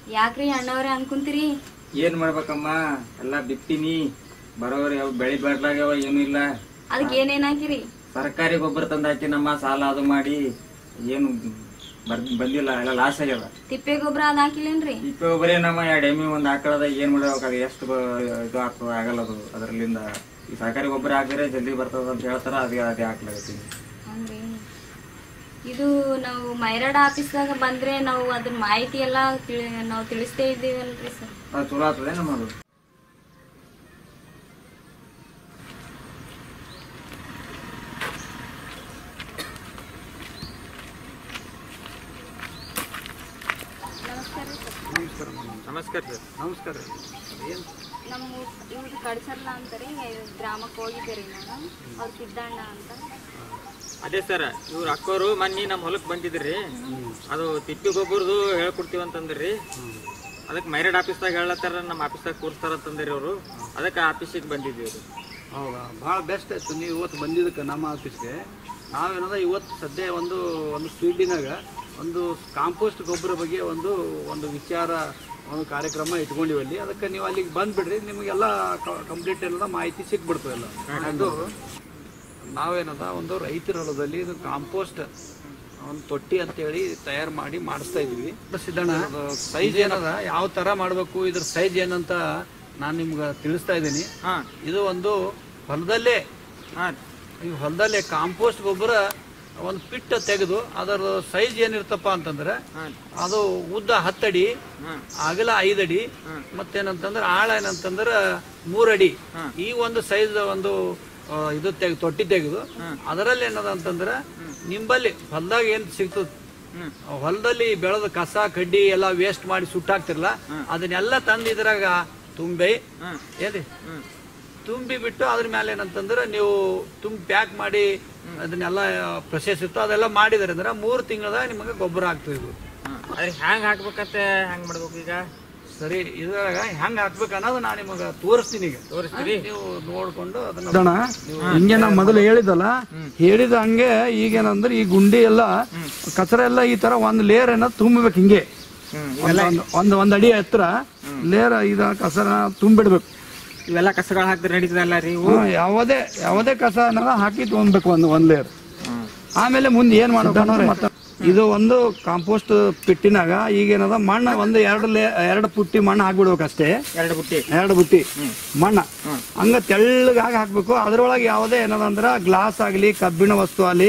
ಯಾಕ್ರಿ ಅಣ್ಣವ್ರೆ ಅನ್ಕೊಂತೀರಿ ಏನ್ ಮಾಡ್ಬೇಕಮ್ಮ ಎಲ್ಲಾ ಬಿತ್ತೀನಿ ಬರೋರಿ ಯಾವ ಬೆಳಿ ಬರ್ಲಾಗ್ಯಾವ ಏನು ಇಲ್ಲ ಅದಕ್ಕೆ ಏನೇನ್ ಹಾಕಿರಿ ಸರ್ಕಾರಿ ಗೊಬ್ಬರ ತಂದು ಹಾಕಿನಮ್ಮ ಸಾಲ ಅದು ಮಾಡಿ ಏನು ಬರ್ ಬಂದಿಲ್ಲ ಎಲ್ಲ ಲಾಸ್ ಆಗ್ಯದ ತಿಪ್ಪೆ ಗೊಬ್ಬರ ಅದ್ ಹಾಕಿಲ್ಲೇನ್ರಿ ಇಪ್ಪ ಒಬ್ಬರೇ ನಮ್ಮ ಎರಡು ಎಮ್ಮಿ ಒಂದ್ ಹಾಕಳದ ಏನ್ ಮಾಡ್ಬೇಕು ಅದು ಎಷ್ಟು ಬ- ಇದು ಆಗ್ತದ ಆಗಲ್ಲ ಅದು ಅದರಲ್ಲಿಂದ ಈ ಸರ್ಕಾರಿ ಗೊಬ್ಬರ ಹಾಕಿದ್ರೆ ಜಲ್ದಿ ಬರ್ತದ ಅಂತ ಹೇಳ್ತಾರ ಅದೇ ಅದೇ ಹಾಕ್ಲಾಗತ್ತೀನಿ ಹಂಗ್ರಿ ಇದು ನಾವು ಮೈರಾಡ ಆಫೀಸ್ದಾಗ ಬಂದ್ರೆ ನಾವು ಅದ್ರ ಮಾಹಿತಿ ಎಲ್ಲ ತಿಳಿ ನಾವು ತಿಳಿಸ್ತೇ ಇದ್ದೀವಲ್ರಿ ಸರ್ ಅದು ಚಲೋ ಆಗ್ತದೆ ನಮ್ಮದು ನಮಸ್ಕಾರ ಸರ್ ನಮಸ್ಕಾರ ರೀ ಏನು ನಮ್ಮ ಇವ್ರು ಕಳ್ಸಲ್ಲ ಅಂತಾರೆ ಗ್ರಾಮಕ್ಕೆ ಹೋಗಿದ್ದೀರಿ ನಾನು ಅವ್ರು ಸಿದ್ದಣ್ಣ ಅಂತ ಅದೇ ಸರ್ ಇವ್ರ ಅಕ್ಕೋರು ಮೊನ್ನೆ ನಮ್ಮ ಹೊಲಕ್ಕೆ ಬಂದಿದ್ರಿ ಅದು ತಿಪ್ಪಿ ಗೊಬ್ಬರದು ಹೇಳ್ಕೊಡ್ತೀವಿ ಅಂತಂದ್ರಿ ಅದಕ್ಕೆ ಮೈರಾಡ್ ಆಫೀಸ್ದಾಗ ಹೇಳತ್ತಾರ ನಮ್ಮ ಆಫೀಸ್ದಾಗ ಕೂರ್ಸ್ತಾರ ಅಂತಂದ್ರಿ ಅವರು ಅದಕ್ಕೆ ಆಫೀಸಿಗೆ ಬಂದಿದ್ದೀವಿ ರೀ ಹೌದಾ ಭಾಳ ಬೆಸ್ಟ್ ಆಯ್ತು ನೀವು ಇವತ್ತು ಬಂದಿದ್ದಕ್ಕೆ ನಮ್ಮ ಆಫೀಸ್ಗೆ ನಾವೇನದ ಇವತ್ತು ಸದ್ಯ ಒಂದು ಒಂದು ಫೀಲ್ಡಿನಾಗ ಒಂದು ಕಾಂಪೋಸ್ಟ್ ಗೊಬ್ಬರ ಬಗ್ಗೆ ಒಂದು ಒಂದು ವಿಚಾರ ಒಂದು ಕಾರ್ಯಕ್ರಮ ಇಟ್ಕೊಂಡಿವಿ ಅಲ್ಲಿ ಅದಕ್ಕೆ ನೀವು ಅಲ್ಲಿಗೆ ಬಂದ್ಬಿಡ್ರಿ ನಿಮಗೆಲ್ಲ ಕಂಪ್ಲೀಟ್ ಎಲ್ಲ ಮಾಹಿತಿ ಸಿಕ್ಬಿಡ್ತದೆ ಎಲ್ಲ ಅದು ನಾವೇನದ ಒಂದು ರೈತರ ಹೊಲದಲ್ಲಿ ಇದು ಕಾಂಪೋಸ್ಟ್ ಒಂದು ತೊಟ್ಟಿ ಅಂತೇಳಿ ತಯಾರು ಮಾಡಿ ಮಾಡಿಸ್ತಾ ಇದೀವಿ ಸಿದ್ದಣ್ಣ ಸೈಜ್ ಏನದ ಯಾವ ಥರ ಮಾಡಬೇಕು ಇದ್ರ ಸೈಜ್ ಏನಂತ ನಾನು ನಿಮ್ಗೆ ತಿಳಿಸ್ತಾ ಇದ್ದೀನಿ ಹಾಂ ಇದು ಒಂದು ಹೊಲದಲ್ಲೇ ಹಾಂ ಈ ಹೊಲದಲ್ಲೇ ಕಾಂಪೋಸ್ಟ್ ಗೊಬ್ಬರ ಒಂದು ಪಿಟ್ಟ ತೆಗೆದು ಅದರ ಸೈಜ್ ಏನಿರ್ತಪ್ಪ ಅಂತಂದ್ರೆ ಹಾಂ ಅದು ಉದ್ದ ಹತ್ತಡಿ ಹಾಂ ಅಗಲ ಐದಡಿ ಮತ್ತೇನಂತಂದ್ರೆ ಆಳ ಏನಂತಂದ್ರೆ ಮೂರಡಿ ಈ ಒಂದು ಸೈಜ್ ಒಂದು ಆ, ಇದು ತೆಗೆದು ತೊಟ್ಟಿ ತೆಗೆದು ಅದರಲ್ಲಿ ಏನದ ಅಂತಂದ್ರೆ ನಿಂಬಲ್ಲಿ ಹೊಲದಾಗ ಏನ್ ಸಿಗ್ತದ ಹ್ಮ್. ಹೊಲದಲ್ಲಿ ಬೆಳೆದ ಕಸ ಕಡ್ಡಿ ಎಲ್ಲ ವೇಸ್ಟ್ ಮಾಡಿ ಸುಟ್ಟಾಕ್ತಿರಲ್ಲ ಅದನ್ನೆಲ್ಲ ತಂದು ಇದ್ರಾಗ ತುಂಬಿ ಹ್ಮ್. ಏನ್ರಿ ಹ್ಮ್. ತುಂಬಿ ಬಿಟ್ಟು ಅದ್ರ ಮೇಲೆ ಏನಂತಂದ್ರೆ ನೀವು ತುಂಬಿ ಪ್ಯಾಕ್ ಮಾಡಿ ಅದನ್ನೆಲ್ಲ ಪ್ರೊಸೆಸ್ ಇತ್ತು ಅದೆಲ್ಲ ಮಾಡಿದ್ರೆ ಅಂದ್ರೆ ಮೂರು ತಿಂಗಳದಾಗ ನಿಮಗೆ ಗೊಬ್ಬರ ಆಗ್ತದೆ ಇದು ಹಾಂ ಅದ್ರ ಹ್ಯಾಂಗೆ ಹಾಕ್ಬೇಕಂತ ಹೆಂಗೆ ಮಾಡ್ಬೇಕು ಈಗ ಸರಿ ಇದ್ರಾಗ ಹೆಂಗ್ ಹಾಕ್ಬೇಕು ಅನ್ನೋದು ನಾನು ನಿಮಗೆ ತೋರಿಸ್ತೀನಿ ಈಗ ತೋರಿಸ್ತೀರಿ ನೀವು ನೋಡ್ಕೊಂಡು ಅದನ್ನ ಹಿಂಗೆ ನಾ ಮೊದಲು ಹೇಳಿದಲ್ಲ ಹೇಳಿದ ಹಂಗೆ ಈಗೇನಂದ್ರೆ ಈ ಗುಂಡಿ ಎಲ್ಲ ಕಚರ ಎಲ್ಲ ಈ ತರ ಒಂದ್ ಲೇಯರ್ ಏನೋ ತುಂಬಬೇಕು ಹಿಂಗೆ ಒಂದ್- ಒಂದ್- ಒಂದ್ ಒಂದ್ ಅಡಿ ಹತ್ರ ಲೇಯರ್ ಇದ ಕಸರ ತುಂಬಿಡ್ಬೇಕು ಇವೆಲ್ಲ ಕಸಗಳು ಹಾಕಿದ್ರೆ ನಡೀತದಲ್ಲ ರೀ ಇವು ಹ್ಮ್, ಯಾವುದೇ ಯಾವುದೇ ಕಸ ಅನ್ನೋದ ಹಾಕಿ ತೊಗೊಂಡ್ಬೇಕು ಒಂದು ಒಂದ್ ಲೇಯರ್ ಆಮೇಲೆ ಮುಂದೆ ಏನ್ ಮಾಡ್ಬೇಕು ಮತ್ತೆ ಇದು ಒಂದು ಕಾಂಪೋಸ್ಟ್ ಪಿಟ್ಟಿನಾಗ ಈಗೇನದ ಮಣ್ಣು ಒಂದು ಎರಡು ಲೇ ಎರಡು ಪುಟ್ಟಿ ಮಣ್ಣು ಹಾಕ್ಬಿಡ್ಬೇಕು ಅಷ್ಟೇ ಎರಡು ಬುಟ್ಟಿ ಎರಡು ಬುಟ್ಟಿ ಮಣ್ಣ ಹಂಗ ತೆಳ್ಳಗಾಗಿ ಹಾಕ್ಬೇಕು ಅದ್ರೊಳಗೆ ಯಾವುದೇ ಏನದಂದ್ರ ಗ್ಲಾಸ್ ಆಗ್ಲಿ ಕಬ್ಬಿಣ ವಸ್ತು ಆಗಲಿ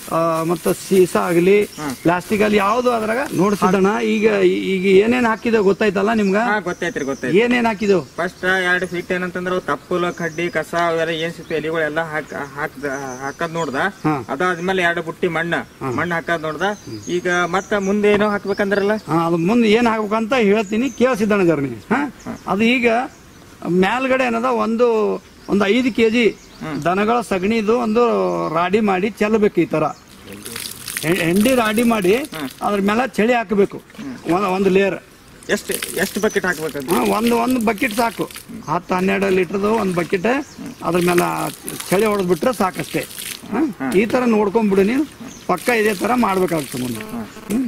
ಮತ್ತ ಸೀಸ ಆಗ್ಲಿ ಪ್ಲಾಸ್ಟಿಕ್ ಆಗಲಿ ಯಾವ್ದು ಅದ್ರಾಗ ನೋಡ್ಸಿದಣ ಈಗ ಈಗ ಏನೇನ್ ಹಾಕಿದೆ ಗೊತ್ತಾಯ್ತಲ್ಲ ನಿಮ್ಗ ಹಾ ಗೊತ್ತಾಯ್ತ್ರಿ ಗೊತ್ತಾಯ್ತು ಏನೇನ್ ಹಾಕಿದೆವು ಫಸ್ಟ್ ಎರಡು ಫೀಟ್ ಏನಂತಂದ್ರ ಅವು ತಪ್ಪಲ ಕಡ್ಡಿ ಕಸ ಅವೆಲ್ಲ ಏನ್ ಸಿಕ್ತು ಎಲಿಗಳೆಲ್ಲ ಹಾಕ್ ಹಾಕ್ದ ಹಾಕದ್ ನೋಡ್ದ ಹಾ. ಅದಾದ್ಮೇಲೆ ಎರಡು ಬುಟ್ಟಿ ಮಣ್ಣ ಮಣ್ಣು ಹಾಕದ್ ನೋಡ್ದ ಈಗ ಮತ್ತ ಮುಂದೆ ಏನೋ ಹಾಕ್ಬೇಕಂದ್ರಲ್ಲ ಹಾ, ಅದು ಮುಂದೆ ಏನ್ ಹಾಕ್ಬೇಕಂತ ಹೇಳ್ತೀನಿ ಕೇಳಿಸಿದ್ದಾನೆ ಜರ್ನಿ ಹಾ ಅದು ಈಗ ಮೇಲ್ಗಡೆ ಏನದ ಒಂದು ಒಂದು ಐದು ಕೆಜಿ ದನಗಳ ಸಗಣಿದು ಒಂದು ರಾಡಿ ಮಾಡಿ ಚೆಲ್ಲಬೇಕು ಈ ತರ ಹೆ- ಹೆಂಡಿ ರಾಡಿ ಮಾಡಿ ಅದ್ರ ಮೇಲೆ ಚಳಿ ಹಾಕಬೇಕು ಒಂದು ಲೇಯರ್ ಎಷ್ಟು ಎಷ್ಟು ಬಕೆಟ್ ಹಾಕ್ಬೇಕಂತ ಒಂದು ಒಂದು ಬಕೆಟ್ ಸಾಕು ಹತ್ತು ಹನ್ನೆರಡು ಲೀಟರ್ದು ಒಂದು ಬಕೆಟ್ ಅದ್ರ ಮೇಲೆ ಚಳಿ ಹೊಡೆದ್ ಬಿಟ್ರೆ ಸಾಕಷ್ಟೇ ಹಾ? ಈ ತರ ನೋಡ್ಕೊಂಡ್ಬಿಡು ನೀನು ಪಕ್ಕ ಇದೇ ತರ ಮಾಡ್ಬೇಕಾಗ್ತದೆ ಮುಂದೆ ಹ್ಮ್.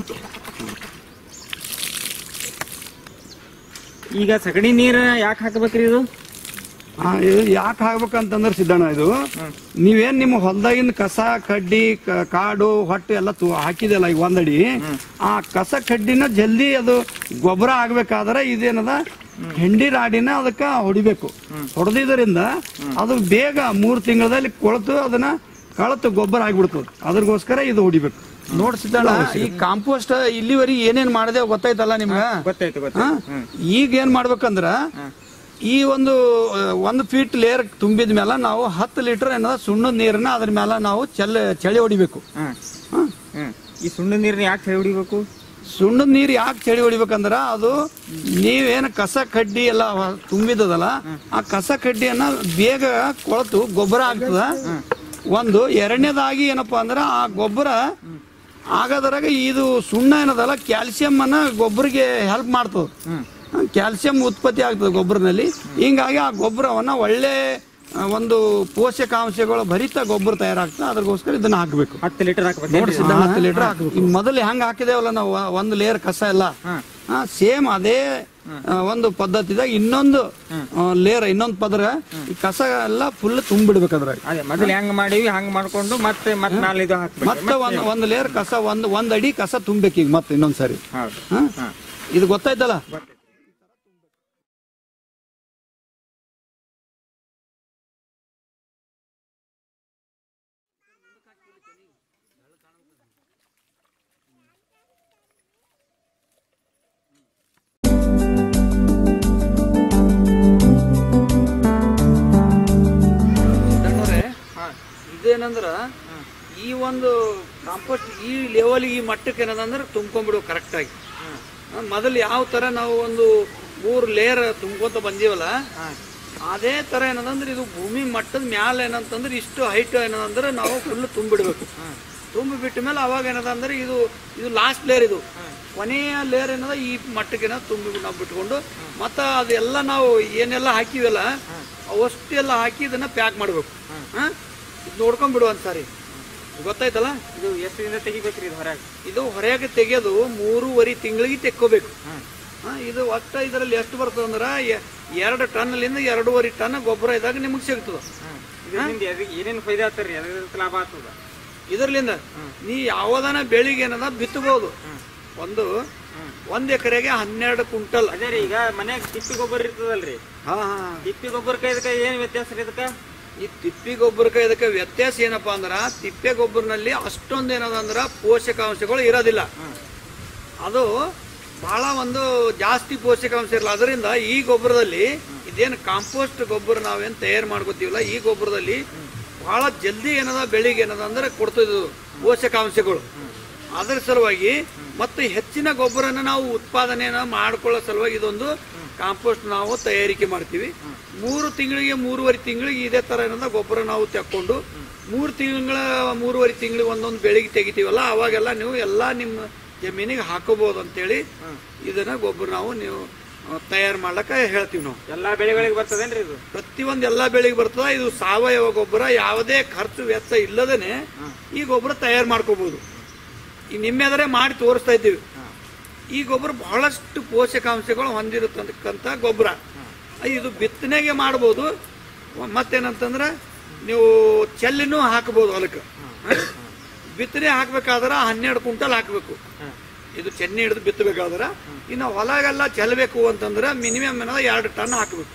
ಈಗ ಸಗಣಿ ನೀರ್ ಯಾಕೆ ಹಾಕ್ಬೇಕ್ರಿ ಇದು ಆ, ಇದು ಯಾಕೆ ಹಾಕ್ಬೇಕಂತಂದ್ರೆ ಸಿದ್ದಣ್ಣ ಇದು ನೀವೇನ್ ನಿಮ್ಮ ಹೊಲದಾಗಿನ ಕಸ ಕಡ್ಡಿ ಕ- ಕಾಡು ಹೊಟ್ಟು ಎಲ್ಲ ತು ಹಾಕಿದೆಲ್ಲ ಈಗ ಒಂದಡಿ ಆ ಕಸ ಕಡ್ಡಿನ ಜಲ್ದಿ ಅದು ಗೊಬ್ಬರ ಆಗ್ಬೇಕಾದ್ರೆ ಇದೇನದ ಹೆಂಡಿ ರಾಡಿನ ಅದಕ್ಕ ಹೊಡಿಬೇಕು ಹೊಡೆದಿದ್ದರಿಂದ ಅದು ಬೇಗ ಮೂರ್ ತಿಂಗಳಲ್ಲಿ ಕೊಳತು ಅದನ್ನ ಕಳತು ಗೊಬ್ಬರ ಆಗ್ಬಿಡ್ತದೆ ಅದ್ರಗೋಸ್ಕರ ಇದು ಹೊಡಿಬೇಕು ನೋಡ್ ಸಿದ್ದಣ್ಣ ಈ ಕಾಂಪೋಸ್ಟ್ ಇಲ್ಲಿವರೆಗೆ ಏನೇನ್ ಮಾಡಿದೆ ಗೊತ್ತಾಯ್ತಲ್ಲ ನಿಮ್ಗೆ ಗೊತ್ತಾಯ್ತು ಗೊತ್ತಾಯ್ತು ಹಾ? ಈಗ ಏನ್ ಮಾಡ್ಬೇಕಂದ್ರ ಈ ಒಂದು ಆ, ಒಂದು ಫೀಟ್ ಲೇಯರ್ ತುಂಬಿದ ಮೇಲೆ ನಾವು ಹತ್ತು ಲೀಟರ್ ಏನದ ಸುಣ್ಣದ ನೀರನ್ನ ಅದ್ರ ಮೇಲೆ ನಾವು ಚಲ್ ಚಳಿ ಹೊಡಿಬೇಕು ಹ್ಮ್ ಹಾ? ಹ್ಮ್ ಈ ಸುಣ್ಣ ನೀರ್ನ ಯಾಕೆ ಹೇಳಿ ಹೊಡಿಬೇಕು ಸುಣ್ಣದ ನೀರು ಯಾಕೆ ಚಳಿ ಹೊಡಿಬೇಕಂದ್ರ ಅದು ನೀವೇನು ಕಸ ಕಡ್ಡಿ ಎಲ್ಲ ಹ- ತುಂಬಿದದಲ್ಲ ಆ ಕಸ ಕಡ್ಡಿಯನ್ನ ಬೇಗ ಕೊಳತು ಗೊಬ್ಬರ ಆಗ್ತದ ಒಂದು ಎರಡನೇದಾಗಿ ಏನಪ್ಪಾ ಅಂದ್ರ ಆ ಗೊಬ್ಬರ ಆಗೋದ್ರಾಗ ಇದು ಸುಣ್ಣ ಏನದಲ್ಲ ಕ್ಯಾಲ್ಸಿಯಂ ಅನ್ನ ಗೊಬ್ಬರಿಗೆ ಹೆಲ್ಪ್ ಮಾಡ್ತದ ಕ್ಯಾಲ್ಸಿಯಂ ಉತ್ಪತ್ತಿ ಆಗ್ತದೆ ಗೊಬ್ಬರದಲ್ಲಿ ಹಿಂಗಾಗಿ ಆ ಗೊಬ್ಬರವನ್ನ ಒಳ್ಳೆ ಆ, ಒಂದು ಪೋಷಕಾಂಶಗಳು ಭರಿತ ಗೊಬ್ಬರ ತಯಾರಾಗ್ತದೆ ಅದ್ರಗೋಸ್ಕರ ಇದನ್ನ ಹಾಕಬೇಕು ಹತ್ತು ಲೀಟರ್ ಹಾಕ್ಬೇಕು ಹತ್ತು ಲೀಟರ್ ಹಾಕಬೇಕು ಈಗ ಮೊದಲು ಹೆಂಗ್ ಹಾಕಿದೇವಲ್ಲ ನಾವು ಒಂದು ಲೇಯರ್ ಕಸ ಎಲ್ಲ ಸೇಮ್ ಅದೇ ಆ, ಒಂದು ಪದ್ಧತಿದಾಗ ಇನ್ನೊಂದು ಲೇಯರ್ ಇನ್ನೊಂದು ಪದರ ಈ ಕಸ ಎಲ್ಲ ಫುಲ್ ತುಂಬಿಡ್ಬೇಕು ಅದ್ರಾಗ ಅದೇ ಮೊದಲು ಹೆಂಗ್ ಮಾಡೀವಿ ಹಂಗ್ ಮಾಡ್ಕೊಂಡು ಮತ್ತೆ ಮತ್ತೆ ನಾಳೆ ಇದು ಹಾಕ್ಬೇಕು ಮತ್ತೆ ಒಂದ್ ಒಂದ್ ಲೇಯರ್ ಕಸ ಒಂದ್ ಒಂದ್ ಅಡಿ ಕಸ ತುಂಬೇಕು ಈಗ ಮತ್ತೆ ಇನ್ನೊಂದ್ಸರಿ ಹೌದು ಹಾ? ಇದು ಗೊತ್ತಾಯ್ತಲ್ಲ ಸಿದ್ದಣ್ಣವ್ರೆ, ಇದೇನಂದ್ರ ಈ ಒಂದು ಕಾಂಪೋಸ್ಟ್ ಈ ಲೆವೆಲ್ ಈ ಮಟ್ಟಕ್ಕೆ ಏನದಂದ್ರೆ ತುಂಬ್ಕೊಂಡ್ಬಿಡು ಕರೆಕ್ಟ್ ಆಗಿ ಆ, ಮೊದಲು ಯಾವ ತರ ನಾವು ಒಂದು ಮೂರು ಲೇಯರ್ ತುಂಬ್ಕೊಂತ ಬಂದೀವಲ್ಲ ಅದೇ ತರ ಏನದಂದ್ರೆ ಇದು ಭೂಮಿ ಮಟ್ಟದ ಮ್ಯಾಲ ಏನಂತಂದ್ರೆ ಇಷ್ಟು ಹೈಟ್ ಏನದಂದ್ರೆ ನಾವು ಫುಲ್ ತುಂಬಿಡ್ಬೇಕು ತುಂಬಿ ಬಿಟ್ಟ ಮೇಲೆ ಅವಾಗ ಏನದಂದ್ರೆ ಇದು ಇದು ಲಾಸ್ಟ್ ಲೇಯರ್ ಇದು ಕೊನೆಯ ಲೇಯರ್ ಏನದ ಈ ಮಟ್ಟಕ್ಕೆ ಏನದ ತುಂಬಿ ನಾವು ಬಿಟ್ಕೊಂಡು ಮತ್ತ ಅದೆಲ್ಲ ನಾವು ಏನೆಲ್ಲ ಹಾಕಿವಲ್ಲ ಅವಷ್ಟೆಲ್ಲ ಹಾಕಿ ಇದನ್ನ ಪ್ಯಾಕ್ ಮಾಡ್ಬೇಕು ಹಾ ಇದು ನೋಡ್ಕೊಂಡ್ಬಿಡು ಒಂದ್ಸಾರಿ ಗೊತ್ತಾಯ್ತಲ್ಲ ಇದು ಎಷ್ಟು ದಿನ ತೆಗಿಬೇಕ್ರಿ ಇದು ಹೊರಗೆ ಇದು ಹೊರಗೆ ತೆಗೆಯೋದು ಮೂರುವರೆ ತಿಂಗಳಿಗೆ ತೆಕ್ಕೋಬೇಕು ಹಾ, ಇದು ಒಟ್ಟ ಇದರಲ್ಲಿ ಎಷ್ಟು ಬರ್ತದೆ ಅಂದ್ರೆ ಎ- ಎರಡು ಟನ್ನಿಂದ ಎರಡೂವರೆ ಟನ್ ಗೊಬ್ಬರ ಇದ್ದಾಗ ನಿಮಗೆ ಸಿಗ್ತದೆ ಇದರಿಂದ ಏನೇನು ಫೈದಾ ಆಗ್ತಾರ್ರಿ ಅದರಿಂದ ಲಾಭ ಆಗ್ತದ ಇದರ್ಲಿಂದ ನೀ ಯಾವದನ ಬೆಳಿಗ್ಗೆ ಏನದ ಬಿತ್ತಬಹುದು ಒಂದು ಒಂದ್ ಎಕರೆಗೆ ಹನ್ನೆರಡು ಕ್ವಿಂಟಲ್ ಅದೇ ರೀ ಈಗ ಮನ್ಯಾಗ ತಿಪ್ಪಿ ಗೊಬ್ಬರ ಇರ್ತದಲ್ರಿ ಹಾ ಹಾ ತಿಪ್ಪಿ ಗೊಬ್ಬರಕ್ಕೆ ಇದಕ್ಕೆ ಏನ್ ವ್ಯತ್ಯಾಸ ರೀ ಇದಕ್ಕೆ ಈ ತಿಪ್ಪಿ ಗೊಬ್ಬರಕ್ಕೆ ಇದಕ್ಕೆ ವ್ಯತ್ಯಾಸ ಏನಪ್ಪಾ ಅಂದ್ರ ತಿಪ್ಪೆ ಗೊಬ್ಬರನಲ್ಲಿ ಅಷ್ಟೊಂದು ಏನದ ಅಂದ್ರ ಪೋಷಕಾಂಶಗಳು ಇರೋದಿಲ್ಲ ಅದು ಬಹಳ ಒಂದು ಜಾಸ್ತಿ ಪೋಷಕಾಂಶ ಇರಲ್ಲ ಅದರಿಂದ ಈ ಗೊಬ್ಬರದಲ್ಲಿ ಇದೇನು ಕಾಂಪೋಸ್ಟ್ ಗೊಬ್ಬರ ನಾವೇನು ತಯಾರು ಮಾಡ್ಕೋತೀವಲ್ಲ ಈ ಗೊಬ್ಬರದಲ್ಲಿ ಬಹಳ ಜಲ್ದಿ ಏನದ ಬೆಳಿಗ್ಗೆ ಏನದ ಅಂದ್ರೆ ಕೊಡ್ತದ ಪೋಷಕಾಂಶಗಳು ಅದರ ಸಲುವಾಗಿ ಮತ್ತು ಹೆಚ್ಚಿನ ಗೊಬ್ಬರನ ನಾವು ಉತ್ಪಾದನೆಯನ್ನ ಮಾಡ್ಕೊಳ್ಳೋ ಸಲುವಾಗಿ ಇದೊಂದು ಕಾಂಪೋಸ್ಟ್ ನಾವು ತಯಾರಿಕೆ ಮಾಡ್ತೀವಿ ಮೂರು ತಿಂಗಳಿಗೆ ಮೂರುವರೆ ತಿಂಗಳಿಗೆ ಇದೇ ತರ ಏನಂದ ಗೊಬ್ಬರ ನಾವು ತೆಕ್ಕೊಂಡು ಮೂರು ತಿಂಗಳ ಮೂರುವರೆ ತಿಂಗಳಿಗೆ ಒಂದೊಂದು ಬೆಳಿಗ್ಗೆ ತೆಗಿತೀವಲ್ಲ ಅವಾಗೆಲ್ಲ ನೀವು ಎಲ್ಲ ನಿಮ್ಮ ಜಮೀನಿಗೆ ಹಾಕೋಬಹುದು ಅಂತೇಳಿ ಇದನ್ನ ಗೊಬ್ಬರ ನಾವು ನೀವು ತಯಾರು ಮಾಡ್ಲಕ್ಕ ಹೇಳ್ತೀವಿ ನಾವು ಎಲ್ಲಾ ಬೆಳೆಗಳಿಗೆ ಬರ್ತದೇನ್ರಿ ಇದು ಪ್ರತಿಯೊಂದು ಎಲ್ಲ ಬೆಳೆಗೆ ಬರ್ತದ ಇದು ಸಾವಯವ ಗೊಬ್ಬರ ಯಾವುದೇ ಖರ್ಚು ವೆಚ್ಚ ಇಲ್ಲದೇನೆ ಈ ಗೊಬ್ಬರ ತಯಾರು ಮಾಡ್ಕೋಬಹುದು ಈ ನಿಮ್ಮೆದರೆ ಮಾಡಿ ತೋರಿಸ್ತಾ ಇದ್ದೀವಿ ಈ ಗೊಬ್ಬರ ಬಹಳಷ್ಟು ಪೋಷಕಾಂಶಗಳು ಹೊಂದಿರತಕ್ಕಂಥ ಗೊಬ್ಬರ ಇದು ಬಿತ್ತನೆಗೆ ಮಾಡ್ಬೋದು ಮತ್ತೇನಂತಂದ್ರೆ ನೀವು ಚೆಲ್ಲಿನೂ ಹಾಕ್ಬೋದು ಹೊಲಕ್ಕೆ ಬಿತ್ತನೆ ಹಾಕ್ಬೇಕಾದ್ರೆ ಹನ್ನೆರಡು ಕ್ವಿಂಟಲ್ ಹಾಕಬೇಕು ಇದು ಚೆನ್ನಿ ಹಿಡಿದು ಬಿತ್ತಬೇಕಾದ್ರೆ ಇನ್ನು ಹೊಲಗೆಲ್ಲ ಚೆಲ್ಲಬೇಕು ಅಂತಂದ್ರೆ ಮಿನಿಮಮ್ ಏನದ ಎರಡು ಟನ್ ಹಾಕಬೇಕು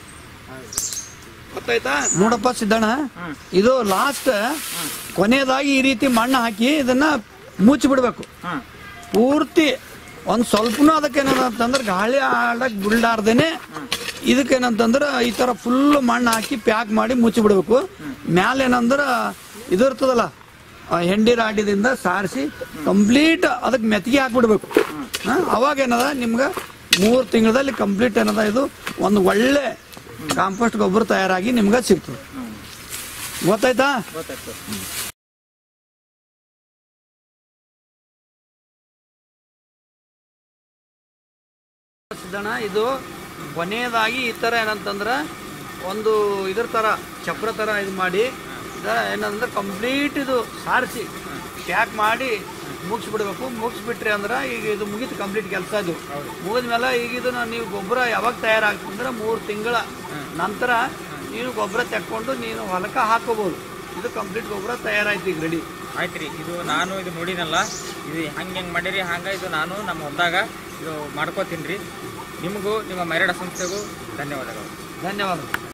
ಗೊತ್ತಾಯ್ತಾ ನೋಡಪ್ಪ ಸಿದ್ದಣ್ಣ ಇದು ಲಾಸ್ಟ್ ಕೊನೆಯದಾಗಿ ಈ ರೀತಿ ಮಣ್ಣು ಹಾಕಿ ಇದನ್ನ ಮುಚ್ಚಿ ಬಿಡ್ಬೇಕು ಪೂರ್ತಿ ಒಂದ್ ಸ್ವಲ್ಪನೂ ಅದಕ್ಕೆ ಏನಂತಂದ್ರೆ ಗಾಳಿ ಆಡಕ್ ಬಿಡ್ಲಾರ್ದೇನೆ ಇದಕ್ಕೇನಂತಂದ್ರ ಈ ತರ ಫುಲ್ ಮಣ್ಣು ಹಾಕಿ ಪ್ಯಾಕ್ ಮಾಡಿ ಮುಚ್ಚಿ ಬಿಡ್ಬೇಕು ಮ್ಯಾಲ ಏನಂದ್ರ ಇದು ಇರ್ತದಲ್ಲ ಆ ಹೆಂಡಿ ರಾಡಿದಿಂದ ಸಾರಿಸಿ ಕಂಪ್ಲೀಟ್ ಅದಕ್ಕೆ ಮೆತ್ತಿಗೆ ಹಾಕ್ಬಿಡ್ಬೇಕು ಹಾ, ಅವಾಗ ಏನದ ನಿಮ್ಗೆ ಮೂರು ತಿಂಗಳಲ್ಲಿ ಕಂಪ್ಲೀಟ್ ಏನದ ಇದು ಒಂದು ಒಳ್ಳೆ ಕಾಂಪೋಸ್ಟ್ ಗೊಬ್ಬರ ತಯಾರಾಗಿ ನಿಮ್ಗೆ ಸಿಗ್ತದೆ ಗೊತ್ತಾಯ್ತಾ ಗೊತ್ತಾಯ್ತು ಸಿದ್ದಣ್ಣ ಇದು ಕೊನೆಯದಾಗಿ ಈ ಥರ ಏನಂತಂದ್ರೆ ಒಂದು ಇದ್ರ ಥರ ಚಪ್ರ ಥರ ಇದು ಮಾಡಿ ಇದ ಏನಂದ್ರೆ ಕಂಪ್ಲೀಟ್ ಇದು ಸಾರಿಸಿ ಪ್ಯಾಕ್ ಮಾಡಿ ಮುಗಿಸ್ಬಿಡ್ಬೇಕು ಮುಗಿಸ್ಬಿಟ್ರಿ ಅಂದ್ರೆ ಈಗ ಇದು ಮುಗೀತು ಕಂಪ್ಲೀಟ್ ಕೆಲಸ ಇದು ಮುಗಿದ ಮೇಲೆ ಈಗ ಇದನ್ನ ನೀವು ಗೊಬ್ಬರ ಯಾವಾಗ ತಯಾರಾಗ್ತಂದ್ರೆ ಮೂರು ತಿಂಗಳ ನಂತರ ನೀನು ಗೊಬ್ಬರ ತೆಕ್ಕೊಂಡು ನೀನು ಹೊಲಕ್ಕೆ ಹಾಕೋಬಹುದು ಇದು ಕಂಪ್ಲೀಟ್ ಗೊಬ್ಬರ ತಯಾರಾಯ್ತು ಈಗ ರೆಡಿ ಆಯ್ತ್ರಿ ಇದು ನಾನು ಇದು ನೋಡಿನಲ್ಲ ಇದು ಹಂಗೆ ಹೆಂಗೆ ಮಾಡಿರಿ ಹಂಗೆ ಇದು ನಾನು ನಮ್ಮ ಹೊಲ್ದಾಗ ಇದು ಮಾಡ್ಕೋತೀನಿ ರೀ ನಿಮಗೂ ನಿಮ್ಮ ಮೈರಾಡ ಸಂಸ್ಥೆಗೂ ಧನ್ಯವಾದಗಳು ಧನ್ಯವಾದ